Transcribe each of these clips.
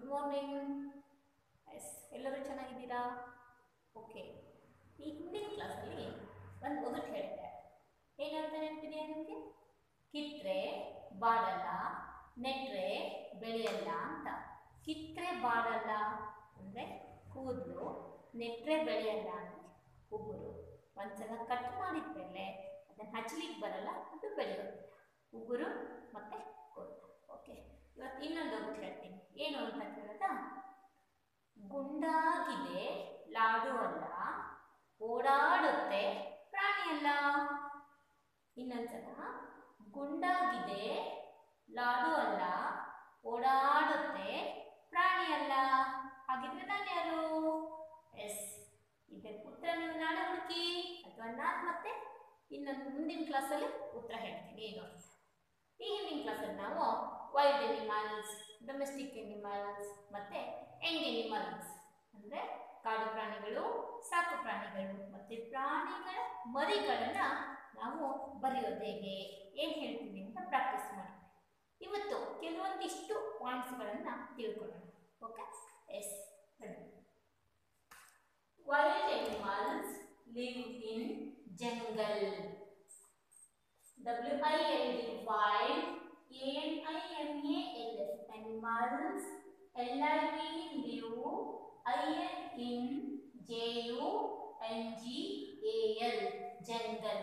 Good morning S ಎಲ್ಲರೂ ಚೆನ್ನಾಗಿದ್ದೀರಾ okay ಈ ಹಿಂದಿನ ಕ್ಲಾಸಲ್ಲಿ ಒಂದು ಒಗಟು ಹೇಳಿದ್ದೆ ಏನಂತ ನೆನಪಿದೆಯಾ ನಿಮಗೆ ಕಿತ್ರೆ ಬಾಡಲ್ಲ ನೆಟ್ರೆ ಬೆಳೆಯಲ್ಲ ಅಂತ ಕಿತ್ರೆ ಬಾಡಲ್ಲ ಅಂದರೆ ಕೂದಲು ನೆಟ್ರೆ ಬೆಳೆಯಲ್ಲ ಅಂದರೆ ಉಗುರು ಒಂದ್ಸಲ ಕಟ್ ಮಾಡಿದ ಮೇಲೆ ಅದನ್ನು ಹಚ್ಚಲಿಕ್ಕೆ ಬರಲ್ಲ ಅದು ಬೆಳೆಯೋದಿಲ್ಲ ಉಗುರು ಮತ್ತು ಕೂದಲು ಓಕೆ ಇವತ್ತು ಇನ್ನೊಂದು ಒಗಟು ಹೇಳ್ತೀನಿ ಏನು ಅಂತ ಕೇಳಿದ ಗುಂಡಾಗಿದೆ ಲಾಡು ಅಲ್ಲ ಓಡಾಡುತ್ತೆ ಪ್ರಾಣಿ ಅಲ್ಲ ಇನ್ನೊಂದ್ಸಲ ಗುಂಡಾಗಿದೆ ಲಾಡು ಅಲ್ಲ ಓಡಾಡುತ್ತೆ ಪ್ರಾಣಿ ಅಲ್ಲ ಹಾಗಿದ್ರೆ ನಾನು ಯಾರು ಎಸ್ ಇದಕ್ಕೆ ಉತ್ತರ ನೀವು ನಾಳೆ ಹುಡುಕಿ ಅಥವಾ ನಾನು ಮತ್ತೆ ಇನ್ನೊಂದು ಮುಂದಿನ ಕ್ಲಾಸಲ್ಲಿ ಉತ್ತರ ಹೇಳ್ತೀನಿ ಏನು ಅಂತ ಈ ಹಿಂದಿನ ಕ್ಲಾಸಲ್ಲಿ ನಾವು ವೈಲ್ಡ್ ಎನಿಮಲ್ಸ್ ಡೊಮೆಸ್ಟಿಕ್ ಎನಿಮಲ್ಸ್ ಮತ್ತು ಎಂಡ್ ಎನಿಮಲ್ಸ್ ಅಂದರೆ ಕಾಡು ಪ್ರಾಣಿಗಳು ಸಾಕು ಪ್ರಾಣಿಗಳು ಮತ್ತು ಪ್ರಾಣಿಗಳ ಮರಿಗಳನ್ನು ನಾವು ಬರೆಯೋದು ಹೇಗೆ ಏನು ಹೇಳ್ತೀವಿ ಅಂತ ಪ್ರಾಕ್ಟೀಸ್ ಮಾಡಿದ್ವಿ ಇವತ್ತು ಕೆಲವೊಂದಿಷ್ಟು ಪಾಯಿಂಟ್ಸ್ಗಳನ್ನು ತಿಳ್ಕೊಳ್ಳೋಣ okay yes wild animals live in jungle W I L D wild A N I M A L S animals L I V live I N in J U N G A L jungle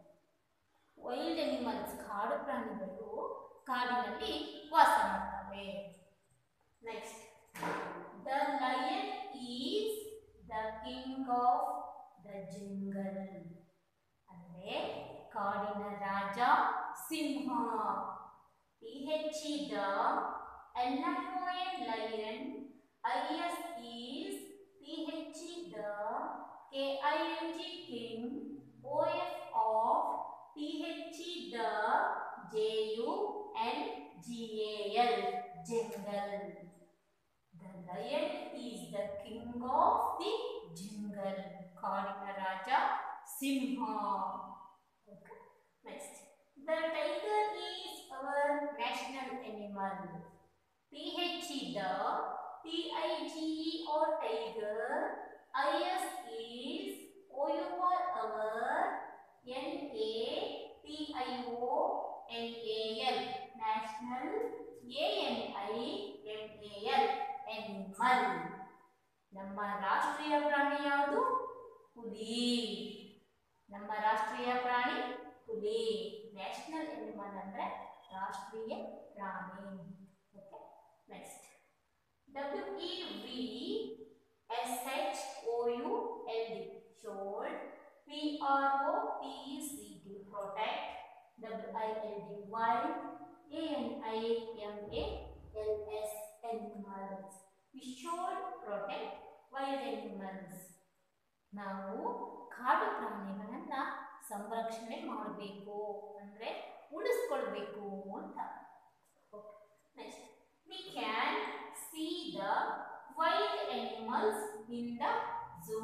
wild animals ಕಾಡು ಪ್ರಾಣಿಗಳು ಕಾಡಿನಲ್ಲಿ ವಾಸ ಮಾಡ್ತವೆ next the lion is the king of the jungle ಅಂದರೆ ಕಾಡಿನ ರಾಜ ಸಿಂಹ T H the L I O N lion I S is T H the K I N G king O F of T H the J U N G A L jungle the lion is the king of the jungle ಕಾಡಿನ ರಾಜ ಸಿಂಹ Okay. Next, the tiger is our national animal. T H E the T I G E or tiger. I S is O U R our N A T I O N A L national A N I M A L animal. ನಮ್ಮ ರಾಷ್ಟ್ರೀಯ ಪ್ರಾಣಿ ಯಾವುದು ಹುಲಿ ನಮ್ಮ ರಾಷ್ಟ್ರೀಯ ಪ್ರಾಣಿ ಹುಲಿ national animal ಅಂದರೆ ರಾಷ್ಟ್ರೀಯ ಪ್ರಾಣಿ okay next W E we S H O U L D should P R O T E C T protect W I L D wild A N I M A L S animals we should protect wild animals ನಾವು ಕಾಡು ಪ್ರಾಣಿಗಳನ್ನು ಸಂರಕ್ಷಣೆ ಮಾಡಬೇಕು ಅಂದರೆ ಉಳಿಸ್ಕೊಳ್ಬೇಕು ಅಂತ next we can see the wild animals in the zoo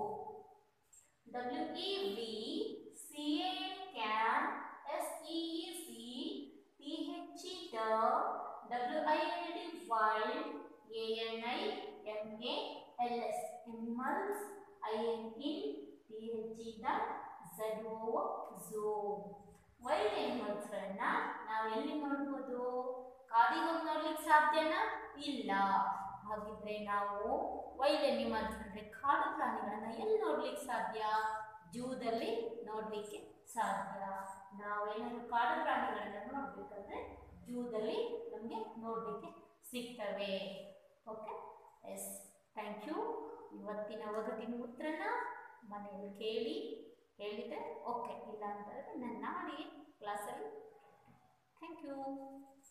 W E we C A can S E C T H E the W I L D wild A N I M A L S animals I N in T H E the Z O zoo wild ಎನಿಮಲ್ಸ್ಗಳನ್ನ ನಾವು ಎಲ್ಲಿ ನೋಡ್ಬೋದು ಕಾಡಿಗೆ ಹೋಗಿ ನೋಡ್ಲಿಕ್ಕೆ ಸಾಧ್ಯನಾ ಇಲ್ಲ ಹಾಗಿದ್ರೆ ನಾವು ವೈಲ್ಡ್ ಎನಿಮಲ್ಸ್ ಅಂದರೆ ಕಾಡು ಪ್ರಾಣಿಗಳನ್ನ ಎಲ್ಲಿ ನೋಡ್ಲಿಕ್ಕೆ ಸಾಧ್ಯ ಜೂದಲ್ಲಿ ನೋಡಲಿಕ್ಕೆ ಸಾಧ್ಯ ನಾವೇನಾದ್ರು ಕಾಡು ಪ್ರಾಣಿಗಳನ್ನ ನೋಡಬೇಕಂದ್ರೆ ಜೂದಲ್ಲಿ ನಮಗೆ ನೋಡಲಿಕ್ಕೆ ಸಿಗ್ತವೆ ಓಕೆ ಎಸ್ ಥ್ಯಾಂಕ್ ಯು ಇವತ್ತಿನ ಒಗಟಿನ ಉತ್ತರನ ಮನೆಯಲ್ಲಿ ಕೇಳಿ ಹೇಳಿದರೆ ಓಕೆ ಇಲ್ಲ ಅಂತಂದರೆ ನಾನು ನಾಳೆ ಕ್ಲಾಸಲ್ಲಿ ಥ್ಯಾಂಕ್ ಯು